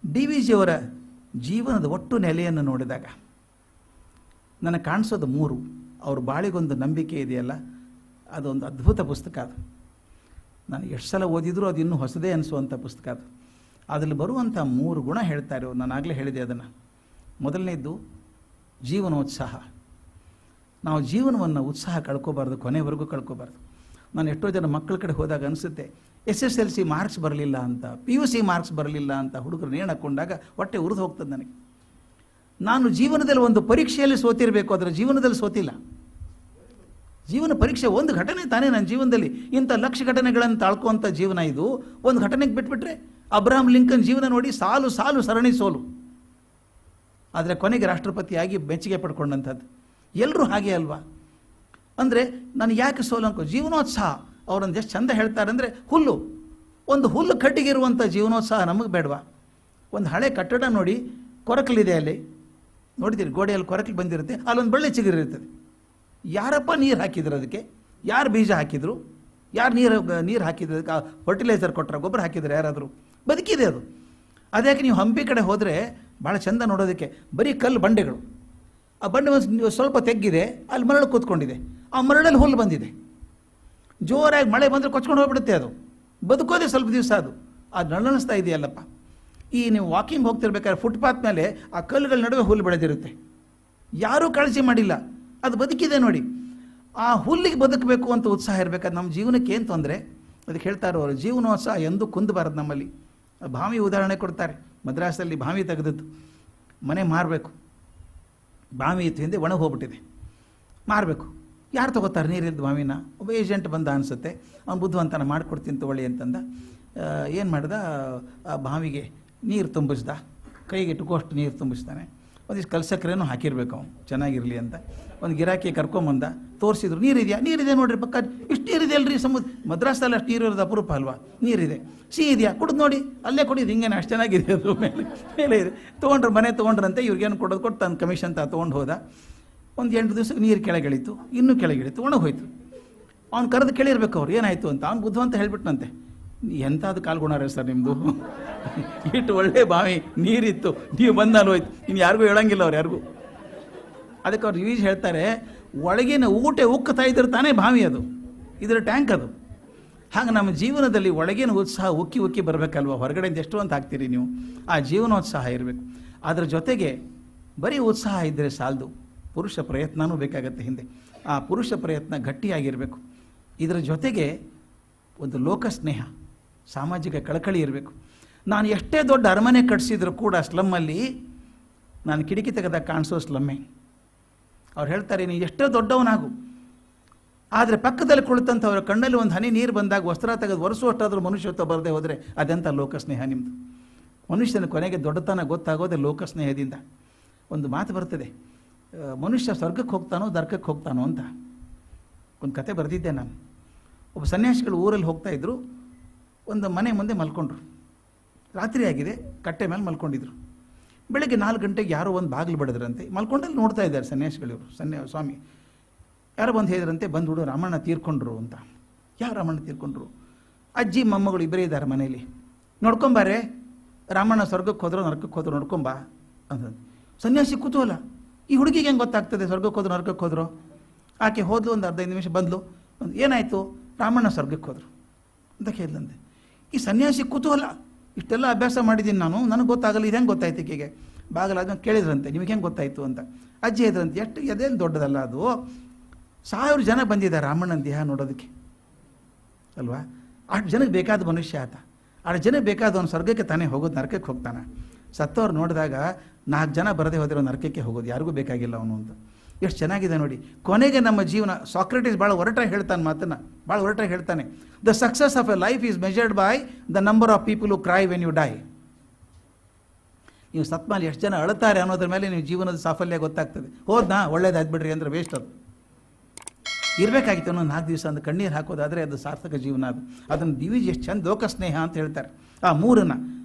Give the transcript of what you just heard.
D V ಜಿಯವರ ಜೀವನದ ಒಟ್ಟು ನೆಲೆಯನ್ನು ನೋಡಿದಾಗ ನನಗೆ ಕಾಣಿಸೋದು ಮೂರು ಅವ್ರ ಬಾಳಿಗೊಂದು ನಂಬಿಕೆ ಇದೆಯಲ್ಲ ಅದೊಂದು ಅದ್ಭುತ ಪುಸ್ತಕ ಅದು ನಾನು ಎಷ್ಟು ಸಲ ಓದಿದರೂ ಅದು ಇನ್ನೂ ಹೊಸದೇ ಅನಿಸುವಂಥ ಪುಸ್ತಕ ಅದು ಅದರಲ್ಲಿ ಬರುವಂಥ ಮೂರು ಗುಣ ಹೇಳ್ತಾರೆ ಅವ್ರು. ನಾನು ಆಗಲೇ ಹೇಳಿದೆ ಅದನ್ನು ಮೊದಲನೇದ್ದು ಜೀವನೋತ್ಸಾಹ ನಾವು ಜೀವನವನ್ನು ಉತ್ಸಾಹ ಕಳ್ಕೋಬಾರ್ದು ಕೊನೆವರೆಗೂ ಕಳ್ಕೋಬಾರ್ದು ನಾನು ಎಷ್ಟೋ ಜನ ಮಕ್ಕಳ ಕಡೆ ಹೋದಾಗ ಅನಿಸುತ್ತೆ S S L C marks ಬರಲಿಲ್ಲ ಅಂತ ಪಿ ಯು ಸಿ ಮಾರ್ಕ್ಸ್ ಬರಲಿಲ್ಲ ಅಂತ ಹುಡುಗರು ನೇಣು ಹಾಕ್ಕೊಂಡಾಗ ಹೊಟ್ಟೆ ಉರಿದು ಹೋಗ್ತದೆ ನನಗೆ ನಾನು ಜೀವನದಲ್ಲಿ ಒಂದು ಪರೀಕ್ಷೆಯಲ್ಲಿ ಸೋತಿರಬೇಕು ಅದರ ಜೀವನದಲ್ಲಿ ಸೋತಿಲ್ಲ ಜೀವನ ಪರೀಕ್ಷೆ ಒಂದು ಘಟನೆ ತಾನೇ ನನ್ನ ಜೀವನದಲ್ಲಿ ಇಂಥ ಲಕ್ಷ ಘಟನೆಗಳನ್ನು ತಾಳ್ಕುವಂಥ ಜೀವನ ಇದು ಒಂದು ಘಟನೆಗೆ ಬಿಟ್ಬಿಟ್ರೆ ಅಬ್ರಾಹಂ ಲಿಂಕನ್ ಜೀವನ ನೋಡಿ ಸಾಲು ಸಾಲು ಸರಣಿ ಸೋಲು ಆದರೆ ಕೊನೆಗೆ ರಾಷ್ಟ್ರಪತಿಯಾಗಿ ಮೆಚ್ಚುಗೆ ಪಡ್ಕೊಂಡಂಥದ್ದು ಎಲ್ಲರೂ ಹಾಗೆ ಅಲ್ವಾ ಅಂದರೆ ನಾನು ಯಾಕೆ ಸೋಲು ಅನ್ಕೋ ಜೀವನೋತ್ಸಾಹ ಅವರೊಂದು ಎಷ್ಟು ಚಂದ ಹೇಳ್ತಾರೆ ಅಂದರೆ ಹುಲ್ಲು ಒಂದು ಹುಲ್ಲು ಕಟ್ಟಿಗಿರುವಂಥ ಜೀವನೋತ್ಸಾಹ ನಮಗೆ ಬೇಡವಾ ಒಂದು ಹಳೆ ಕಟ್ಟಡ ನೋಡಿ ಕೊರಕಲಿದೆ ಅಲ್ಲಿ ನೋಡಿದ್ದೀರಿ ಗೋಡೆಯಲ್ಲಿ ಕೊರಕಲು ಬಂದಿರುತ್ತೆ ಅಲ್ಲೊಂದು ಬಳ್ಳಿ ಚಿಗುರಿರ್ತದೆ ಯಾರಪ್ಪ ನೀರು ಹಾಕಿದ್ರು ಅದಕ್ಕೆ ಯಾರು ಬೀಜ ಹಾಕಿದ್ರು ಯಾರು ನೀರು ನೀರು ಹಾಕಿದ್ರು ಅದಕ್ಕೆ ಫರ್ಟಿಲೈಸರ್ ಕೊಟ್ಟರೆ ಗೊಬ್ಬರ ಹಾಕಿದ್ರು ಯಾರಾದರೂ ಬದುಕಿದೆ ಅದು ಅದ್ಯಾಕೆ ನೀವು ಹಂಪಿ ಕಡೆ ಹೋದರೆ ಭಾಳ ಚಂದ ನೋಡೋದಕ್ಕೆ ಬರೀ ಕಲ್ಲು ಬಂಡೆಗಳು ಆ ಬಂಡೆ ಒಂದು ಸ್ವಲ್ಪ ತೆಗ್ಗಿದೆ ಅಲ್ಲಿ ಮರಳು ಕೂತ್ಕೊಂಡಿದೆ ಆ ಮರಳಲ್ಲಿ ಹುಲ್ಲು ಬಂದಿದೆ ಜೋರಾಗಿ ಮಳೆ ಬಂದರೆ ಕೊಚ್ಕೊಂಡು ಹೋಗ್ಬಿಡುತ್ತೆ ಅದು ಬದುಕೋದೇ ಸ್ವಲ್ಪ ದಿವಸ ಅದು ಅದು ನಳನಿಸ್ತಾ ಇದೆಯಲ್ಲಪ್ಪ ಈ ನೀವು ವಾಕಿಂಗ್ ಹೋಗ್ತಿರ್ಬೇಕಾದ್ರೆ ಫುಟ್ಪಾತ್ ಮೇಲೆ ಆ ಕಲ್ಲುಗಳ ನಡುವೆ ಹುಲ್ಲು ಬೆಳೆದಿರುತ್ತೆ ಯಾರೂ ಕಾಳಜಿ ಮಾಡಿಲ್ಲ ಅದು ಬದುಕಿದೆ ನೋಡಿ ಆ ಹುಲ್ಲಿಗೆ ಬದುಕಬೇಕು ಅಂತ ಉತ್ಸಾಹ ಇರಬೇಕಾದ್ರೆ ನಮ್ಮ ಜೀವನಕ್ಕೆ ಏನು ತೊಂದರೆ ಅದಕ್ಕೆ ಹೇಳ್ತಾರೆ ಅವರು ಜೀವನೋತ್ಸಾಹ ಎಂದೂ ಕುಂದಬಾರದು ನಮ್ಮಲ್ಲಿ ಭಾವಿ ಉದಾಹರಣೆ ಕೊಡ್ತಾರೆ ಮದ್ರಾಸಲ್ಲಿ ಭಾವಿ ತೆಗೆದದ್ದು ಮನೆ ಮಾರಬೇಕು ಬಾವಿ ಇತ್ತು ಹಿಂದೆ ಒಣಗಿ ಹೋಗ್ಬಿಟ್ಟಿದೆ ಮಾರಬೇಕು ಯಾರು ತಗೋತಾರೆ ನೀರಿದ್ದು ಬಾವಿನ ಒಬ್ಬ ಏಜೆಂಟ್ ಬಂದ ಅನಿಸುತ್ತೆ ಅವ್ನು ಬುದ್ಧಿವಂತನ ಮಾಡಿಕೊಡ್ತೀನಿ ತಗೊಳ್ಳಿ ಅಂತಂದ ಏನು ಮಾಡ್ದ ಆ ಬಾವಿಗೆ ನೀರು ತುಂಬಿಸ್ದ ಕೈಗೆ ಇಟ್ಟುಕೋಷ್ಟು ನೀರು ತುಂಬಿಸ್ತಾನೆ ಒಂದಿಷ್ಟು ಕಲ್ಸಕ್ರೇನೂ ಹಾಕಿರ್ಬೇಕು ಅವನು ಚೆನ್ನಾಗಿರಲಿ ಅಂತ ಒಂದು ಗಿರಾಕಿ ಕರ್ಕೊಂಬಂದ ತೋರಿಸಿದ್ರು ನೀರಿದೆಯಾ ನೀರಿದೆ ನೋಡ್ರಿ ಪಕ್ಕ ಇಷ್ಟು ನೀರಿದೆ ಅಲ್ರಿ ಸಮುದ್ರ ಮದ್ರಾಸಲ್ಲಿ ಅಷ್ಟು ನೀರು ಇರೋದು ಅಪರೂಪ ಅಲ್ವಾ ನೀರಿದೆ ಸಿಹಿ ಇದೆಯಾ ಕುಡಿದು ನೋಡಿ ಅಲ್ಲೇ ಕುಡಿದು ಹಿಂಗೇನೆ ಅಷ್ಟು ಚೆನ್ನಾಗಿದೆ ಅದು ಮೇಲೆ ಮೇಲೆ ಇದೆ ತೊಗೊಂಡ್ರು ಮನೆ ತೊಗೊಂಡ್ರಂತೆ ಇವ್ರಿಗೇನು ಕೊಡೋದು ಕೊಟ್ಟು ತನ್ನ ಕಮಿಷನ್ ತ ತೊಗೊಂಡು ಹೋದ ಒಂದು ಎಂಟು ದಿವಸಕ್ಕೆ ನೀರು ಕೆಳಗಿಳಿತು ಇನ್ನೂ ಕೆಳಗಿಳಿತು ಒಣಗೋಯ್ತು ಅವ್ನು ಕರೆದು ಕೇಳಿರ್ಬೇಕು ಅವ್ರು ಏನಾಯಿತು ಅಂತ ಅವ್ನು ಬುದ್ಧಿವಂತ ಹೇಳ್ಬಿಟ್ನಂತೆ ಎಂಥದ್ದು ಕಾಲ್ಗುಣಾರ ಸರ್ ನಿಮ್ಮದು ಇಟ್ಟು ಒಳ್ಳೆ ಬಾವಿ ನೀರಿತ್ತು ನೀವು ಬಂದಲ್ಲಿ ಹೋಯ್ತು ಇನ್ನು ಯಾರಿಗೂ ಹೇಳಂಗಿಲ್ಲ ಅವ್ರು ಯಾರಿಗೂ ಅದಕ್ಕೆ ಅವ್ರು ರಿವೀಸ್ ಹೇಳ್ತಾರೆ ಒಳಗಿನ ಊಟ ಉಕ್ಕುತ್ತಾ ಇದ್ರೆ ತಾನೇ ಬಾವಿ ಅದು ಇದರ ಟ್ಯಾಂಕ್ ಅದು ಹಾಗೆ ನಮ್ಮ ಜೀವನದಲ್ಲಿ ಒಳಗಿನ ಉತ್ಸಾಹ ಉಕ್ಕಿ ಉಕ್ಕಿ ಬರಬೇಕಲ್ವ ಹೊರಗಡೆಯಿಂದ ಎಷ್ಟು ಅಂತ ಹಾಕ್ತೀರಿ ನೀವು ಆ ಜೀವನೋತ್ಸಾಹ ಇರಬೇಕು ಅದರ ಜೊತೆಗೆ ಬರೀ ಉತ್ಸಾಹ ಇದ್ದರೆ ಸಾಲದು ಪುರುಷ ಪ್ರಯತ್ನನೂ ಬೇಕಾಗತ್ತೆ ಹಿಂದೆ ಆ ಪುರುಷ ಪ್ರಯತ್ನ ಗಟ್ಟಿಯಾಗಿರಬೇಕು ಇದರ ಜೊತೆಗೆ ಒಂದು ಲೋಕ ಸ್ನೇಹ ಸಾಮಾಜಿಕ ಕಳಕಳಿ ಇರಬೇಕು ನಾನು ಎಷ್ಟೇ ದೊಡ್ಡ ಅರಮನೆ ಕಟ್ಟಿಸಿದ್ರು ಕೂಡ ಸ್ಲಮ್ಮಲ್ಲಿ ನಾನು ಕಿಟಕಿ ತೆಗೆದಾಗ ಕಾಣಿಸೋ ಸ್ಲಮ್ಮೆ ಅವ್ರು ಹೇಳ್ತಾರೆ ನೀನು ಎಷ್ಟೇ ದೊಡ್ಡವನಾಗು ಆದರೆ ಪಕ್ಕದಲ್ಲಿ ಕುಳಿತಂಥವ್ರ ಕಣ್ಣಲ್ಲಿ ಒಂದು ಹನಿ ನೀರು ಬಂದಾಗ ವಸ್ತ್ರ ತೆಗೆದು ಒರೆಸುವಷ್ಟಾದರೂ ಮನುಷ್ಯತ್ವ ಬರದೆ ಹೋದರೆ ಅದೆಂಥ ಲೋಕ ಸ್ನೇಹ ನಿಮ್ಮದು ಮನುಷ್ಯನ ಕೊನೆಗೆ ದೊಡ್ಡತನ ಗೊತ್ತಾಗೋದೇ ಲೋಕ ಸ್ನೇಹದಿಂದ ಒಂದು ಮಾತು ಬರ್ತದೆ ಆ, ಮನುಷ್ಯ ಸ್ವರ್ಗಕ್ಕೆ ಹೋಗ್ತಾನೋ ನರ್ಕಕ್ಕೆ ಹೋಗ್ತಾನೋ ಅಂತ ಒಂದು ಕತೆ ಬರೆದಿದ್ದೆ ನಾನು ಒಬ್ಬ ಸನ್ಯಾಸಿಗಳು ಊರಲ್ಲಿ ಹೋಗ್ತಾ ಇದ್ರು ಒಂದು ಮನೆ ಮುಂದೆ ಮಲ್ಕೊಂಡ್ರು ರಾತ್ರಿ ಆಗಿದೆ ಕಟ್ಟೆ ಮೇಲೆ ಮಲ್ಕೊಂಡಿದ್ರು ಬೆಳಗ್ಗೆ ನಾಲ್ಕು ಗಂಟೆಗೆ ಯಾರೋ ಒಂದು ಬಾಗಿಲು ಬಡಿದ್ರಂತೆ ಮಲ್ಕೊಂಡಲ್ಲಿ ನೋಡ್ತಾ ಇದ್ದಾರೆ ಸನ್ಯಾಸಿಗಳಿವರು ಸನ್ಯಾ ಸ್ವಾಮಿ ಯಾರೋ ಬಂದು ಹೇಳಿದ್ರಂತೆ ಬಂದ್ಬಿಡು ರಾಮಣ್ಣ ತೀರ್ಕೊಂಡ್ರು ಅಂತ ಯಾರು ರಾಮಣ್ಣ ತೀರ್ಕೊಂಡ್ರು ಅಜ್ಜಿ ಮೊಮ್ಮಗಳು ಇಬ್ಬರೇ ಇದ್ದಾರೆ ಮನೇಲಿ ನೋಡ್ಕೊಂಬಾರೆ ರಾಮಣ್ಣ ಸ್ವರ್ಗಕ್ಕೆ ಹೋದ್ರು ನರಕಕ್ಕೆ ಹೋದ್ರು ನೋಡ್ಕೊಂಬಾ ಅಂತ ಸನ್ಯಾಸಿ ಕುತೂಹಲ ಈ ಹುಡುಗಿಗೆ ಹೆಂಗೆ ಗೊತ್ತಾಗ್ತದೆ ಸ್ವರ್ಗಕ್ಕೆ ಹೋದ್ರು ನರಕಕ್ಕೆ ಹೋದ್ರು ಆಕೆ ಹೋದ್ಲು ಒಂದು ಹದಿನೈದು ನಿಮಿಷ ಬಂದ್ಲು ಒಂದು ಏನಾಯಿತು ರಾಮಣ್ಣ ಸ್ವರ್ಗಕ್ಕೆ ಹೋದ್ರು ಅಂತ ಕೇಳಿದಂತೆ ಈ ಸನ್ಯಾಸಿ ಕುತೂಹಲ ಇಷ್ಟೆಲ್ಲ ಅಭ್ಯಾಸ ಮಾಡಿದ್ದೀನಿ ನಾನು ನನಗೆ ಗೊತ್ತಾಗಲ್ಲ ಇದು ಹೆಂಗೆ ಗೊತ್ತಾಯ್ತು ಈಕೆಗೆ ಬಾಗಲಾದ್ಮೇಲೆ ಕೇಳಿದ್ರಂತೆ ನಿಮಗೆ ಹೆಂಗೆ ಗೊತ್ತಾಯ್ತು ಅಂತ ಅಜ್ಜಿ ಇದ್ರಂತೆ ಎಷ್ಟು ಅದೇನು ದೊಡ್ಡದಲ್ಲ ಅದು ಸಾವಿರ ಜನ ಬಂದಿದ್ದಾರೆ ರಾಮಣ್ಣನ ದೇಹ ನೋಡೋದಕ್ಕೆ ಅಲ್ವಾ ಅಷ್ಟು ಜನಕ್ಕೆ ಬೇಕಾದ ಮನುಷ್ಯ ಆತ ಅಷ್ಟು ಜನಕ್ಕೆ ಬೇಕಾದವನು ಸ್ವರ್ಗಕ್ಕೆ ತಾನೇ ಹೋಗೋದು ನರಕಕ್ಕೆ ಹೋಗ್ತಾನೆ ಸತ್ತವ್ರು ನೋಡಿದಾಗ ನಾಲ್ಕು ಜನ ಬರದೇ ಹೋದಿರೋ ನರಕಕ್ಕೆ ಹೋಗೋದು ಯಾರಿಗೂ ಬೇಕಾಗಿಲ್ಲ ಅವನು ಅಂತ ಎಷ್ಟು ಚೆನ್ನಾಗಿದೆ ನೋಡಿ ಕೊನೆಗೆ ನಮ್ಮ ಜೀವನ ಸಾಕ್ರೆಟಿಸ್ ಭಾಳ ಒರಟಾಗಿ ಹೇಳ್ತಾನೆ ಮಾತನ್ನು ಭಾಳ ಒರಟಾಗಿ ಹೇಳ್ತಾನೆ the success of a life is measured by the number of people who cry when you die ನೀವು ಸತ್ಮಾಲಿ ಎಷ್ಟು ಜನ ಅಳ್ತಾರೆ ಅನ್ನೋದ್ರ ಮೇಲೆ ನೀವು ಜೀವನದ ಸಾಫಲ್ಯ ಗೊತ್ತಾಗ್ತದೆ ಹೋದ್ನಾ ಒಳ್ಳೇದಾಗ್ಬಿಡ್ರಿ ಅಂದ್ರೆ ವೇಸ್ಟ್ ಅದು ಇರಬೇಕಾಗಿತ್ತು ಅನ್ನೋ ನಾಲ್ಕು ದಿವಸ ಅಂತ ಕಣ್ಣೀರು ಹಾಕೋದಾದರೆ ಅದು ಸಾರ್ಥಕ ಜೀವನ ಅದು ಅದನ್ನು ದಿವಿಜ್ ಎಷ್ಟು ಚಂದ ಲೋಕ ಸ್ನೇಹ ಅಂತ ಹೇಳ್ತಾರೆ ಆ ಮೂರನ್ನು